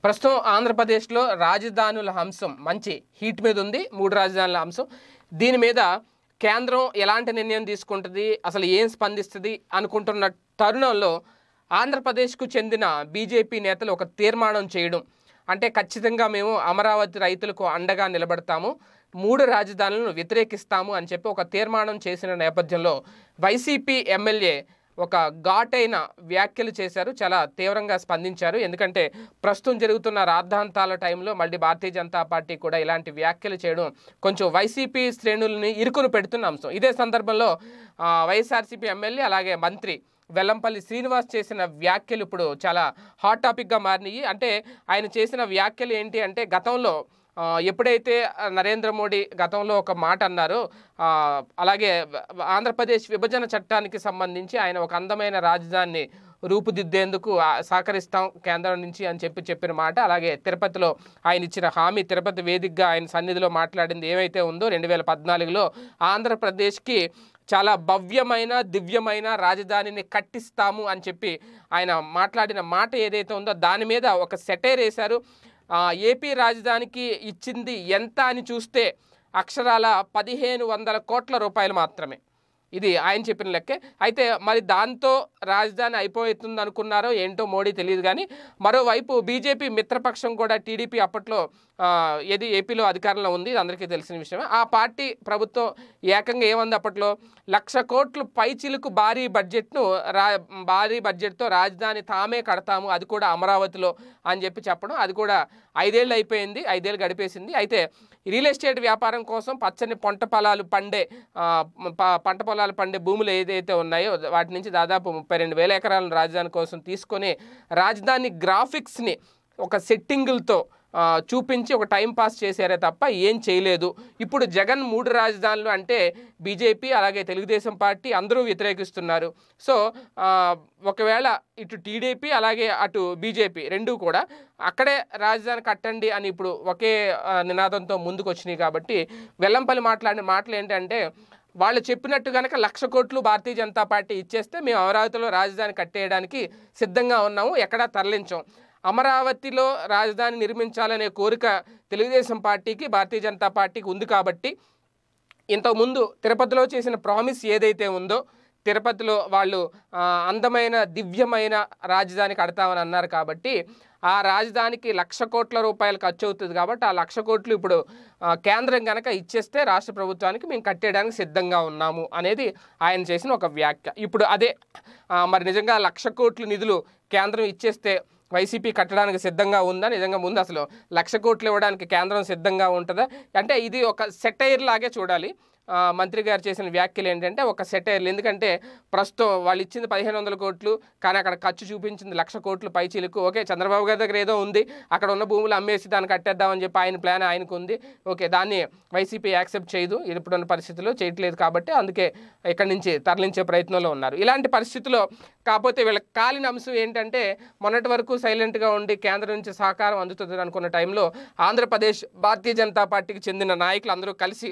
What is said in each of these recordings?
ప్రస్తుతం ఆంధ్రప్రదేశ్లో రాజధానుల అంశం మంచి హీట్ మీద ఉంది మూడు రాజధానుల అంశం దీని మీద కేంద్రం ఎలాంటి నిర్ణయం తీసుకుంటుంది అసలు ఏం స్పందిస్తుంది అనుకుంటున్న తరుణంలో ఆంధ్రప్రదేశ్కు చెందిన బీజేపీ నేతలు ఒక తీర్మానం చేయడం అంటే ఖచ్చితంగా మేము అమరావతి రైతులకు అండగా నిలబడతాము మూడు రాజధానులను వ్యతిరేకిస్తాము అని చెప్పి ఒక తీర్మానం చేసిన నేపథ్యంలో వైసీపీ ఎమ్మెల్యే ఒక ఘాటైన వ్యాఖ్యలు చేశారు చాలా తీవ్రంగా స్పందించారు ఎందుకంటే ప్రస్తుతం జరుగుతున్న రాద్ధాంతాల టైంలో మళ్ళీ భారతీయ జనతా పార్టీ కూడా ఇలాంటి వ్యాఖ్యలు చేయడం కొంచెం వైసీపీ శ్రేణుల్ని ఇరుకును పెడుతున్న అంశం ఇదే సందర్భంలో ఆ, వైఎస్ఆర్సీపీ ఎమ్మెల్యే అలాగే మంత్రి వెల్లంపల్లి శ్రీనివాస్ చేసిన వ్యాఖ్యలు ఇప్పుడు చాలా హాట్ టాపిక్గా మారినాయి అంటే ఆయన చేసిన వ్యాఖ్యలు ఏంటి అంటే గతంలో ఆ, ఎప్పుడైతే ఆ, నరేంద్ర మోడీ గతంలో ఒక మాట అన్నారో ఆ, అలాగే వ- ఆంధ్రప్రదేశ్ విభజన చట్టానికి సంబంధించి ఆయన ఒక అందమైన రాజధానిని రూపుదిద్దేందుకు ఆ, సహకరిస్తాం కేంద్రం నుంచి అని చెప్పి చెప్పిన మాట అలాగే తిరుపతిలో ఆయన ఇచ్చిన హామీ తిరుపతి వేదికగా ఆయన సన్నిధిలో మాట్లాడింది ఏమైతే ఉందో రెండు వేల పద్నాలుగులో ఆంధ్రప్రదేశ్కి చాలా భవ్యమైన దివ్యమైన రాజధానిని కట్టిస్తాము అని చెప్పి ఆయన మాట్లాడిన మాట ఏదైతే ఉందో దాని మీద ఒక సెటైర్ వేశారు ఆ, ఏపీ రాజధానికి ఇచ్చింది ఎంత అని చూస్తే అక్షరాల పదిహేను వందల కోట్ల రూపాయలు మాత్రమే ఇది ఆయన చెప్పిన లెక్కే అయితే మరి దాంతో రాజధాని అయిపోతుంది అనుకున్నారో ఏంటో మోడీ తెలియదు కానీ మరోవైపు బీజేపీ మిత్రపక్షం కూడా టీడీపీ అప్పట్లో ఆ, ఏది ఏపీలో అధికారంలో ఉంది ఇది అందరికీ తెలిసిన విషయమే ఆ పార్టీ ప్రభుత్వం ఏకంగా ఏమంది అప్పట్లో లక్ష కోట్లు పైచిలుకు భారీ బడ్జెట్ను రా భారీ బడ్జెట్తో రాజధాని తామే కడతాము అది కూడా అమరావతిలో అని చెప్పి చెప్పడం అది కూడా ఐదేళ్ళు అయిపోయింది ఐదేళ్ళు గడిపేసింది అయితే రియల్ ఎస్టేట్ వ్యాపారం కోసం పచ్చని పంట పొలాలు పండే ఆ, ప- పంట పొలాలు పండే భూములు ఏదైతే ఉన్నాయో వాటి నుంచి దాదాపు ముప్పై రెండు వేల ఎకరాలను రాజధాని కోసం తీసుకొని రాజధాని గ్రాఫిక్స్ని ఒక సెట్టింగులతో ఆ, చూపించి ఒక టైం పాస్ చేశారే తప్ప ఏం చేయలేదు ఇప్పుడు జగన్ మూడు రాజధానులు అంటే బీజేపీ అలాగే తెలుగుదేశం పార్టీ అందరూ వ్యతిరేకిస్తున్నారు సో ఆ, ఒకవేళ ఇటు టీడీపీ అలాగే అటు బీజేపీ రెండూ కూడా అక్కడే రాజధాని కట్టండి అని ఇప్పుడు ఒకే ఆ, నినాదంతో ముందుకు వచ్చినాయి కాబట్టి వెల్లంపల్లి మాట్లాడిన మాటలు ఏంటంటే వాళ్ళు చెప్పినట్టు కనుక లక్ష కోట్లు భారతీయ జనతా పార్టీ ఇచ్చేస్తే మేము అమరావతిలో రాజధాని కట్టేయడానికి సిద్ధంగా ఉన్నాము ఎక్కడా తరలించాం అమరావతిలో రాజధాని నిర్మించాలనే కోరిక తెలుగుదేశం పార్టీకి భారతీయ జనతా పార్టీకి ఉంది కాబట్టి ఇంతకుముందు తిరుపతిలో చేసిన ప్రామిస్ ఏదైతే ఉందో తిరుపతిలో వాళ్ళు ఆ, అందమైన దివ్యమైన రాజధాని కడతామని అన్నారు కాబట్టి ఆ రాజధానికి లక్ష కోట్ల రూపాయలు ఖర్చు అవుతుంది కాబట్టి ఆ లక్ష కోట్లు ఇప్పుడు ఆ, కేంద్రం కనుక ఇచ్చేస్తే రాష్ట్ర ప్రభుత్వానికి మేము కట్టేయడానికి సిద్ధంగా ఉన్నాము అనేది ఆయన చేసిన ఒక వ్యాఖ్య ఇప్పుడు అదే ఆ, మరి నిజంగా లక్ష కోట్ల నిధులు కేంద్రం ఇచ్చేస్తే వైసీపీ కట్టడానికి సిద్ధంగా ఉందా నిజంగా ముందు అసలు లక్ష కోట్లు ఇవ్వడానికి కేంద్రం సిద్ధంగా ఉంటుందా అంటే ఇది ఒక సెటైర్ లాగే చూడాలి ఆ, మంత్రి గారు చేసిన వ్యాఖ్యలు ఏంటంటే ఒక సెటైర్లు ఎందుకంటే ప్రస్తుతం వాళ్ళు ఇచ్చింది పదిహేను వందల కోట్లు కానీ అక్కడ ఖర్చు చూపించింది లక్ష కోట్లు పైచీలకు ఓకే చంద్రబాబు గారి దగ్గర ఏదో ఉంది అక్కడ ఉన్న భూములు అమ్మేసి దాన్ని కట్టేద్దామని చెప్పి ఆయన ప్లాన్ ఆయనకు ఉంది ఓకే దాన్ని వైసీపీ యాక్సెప్ట్ చేయదు ఇప్పుడున్న పరిస్థితుల్లో చేయట్లేదు కాబట్టి అందుకే ఇక్కడి నుంచి తరలించే ప్రయత్నంలో ఉన్నారు ఇలాంటి పరిస్థితుల్లో కాకపోతే వీళ్ళకి కాలిన అంశం ఏంటంటే మొన్నటి వరకు సైలెంట్గా ఉండి కేంద్రం నుంచి సహకారం అందుతుంది అనుకున్న టైంలో ఆంధ్రప్రదేశ్ భారతీయ జనతా పార్టీకి చెందిన నాయకులు అందరూ కలిసి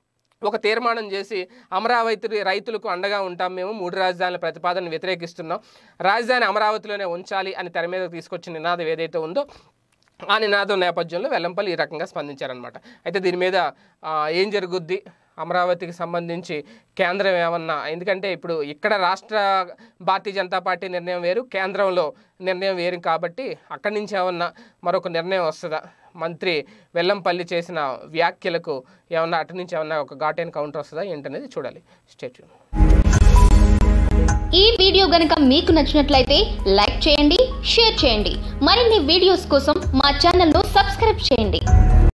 ఒక తీర్మానం చేసి అమరావతి రైతులకు అండగా ఉంటాం మేము మూడు రాజధానుల ప్రతిపాదనను వ్యతిరేకిస్తున్నాం రాజధాని అమరావతిలోనే ఉంచాలి అని తెర మీద తీసుకొచ్చిన నినాదం ఏదైతే ఉందో ఆ నినాదం నేపథ్యంలో వెల్లంపల్లి ఈ రకంగా స్పందించారనమాట అయితే దీని మీద ఆ, ఏం జరుగుద్ది అమరావతికి సంబంధించి కేంద్రం ఏమన్నా ఎందుకంటే ఇప్పుడు ఇక్కడ రాష్ట్ర భారతీయ జనతా పార్టీ నిర్ణయం వేరు కేంద్రంలో నిర్ణయం వేరు కాబట్టి అక్కడి నుంచి ఏమన్నా మరొక నిర్ణయం వస్తుందా మంత్రి వెల్లంపల్లి చేసిన వ్యాఖ్యలకు ఏమన్నా అటు నుంచి ఏమన్నా ఒక ఘాటైన కౌంటర్ వస్తుందా ఏంటనేది చూడాలి స్టేట్ ఈ వీడియో గనుక మీకు నచ్చినట్లయితే లైక్ చేయండి షేర్ చేయండి మరిన్ని వీడియోస్ కోసం మా ఛానల్ను సబ్స్క్రైబ్ చేయండి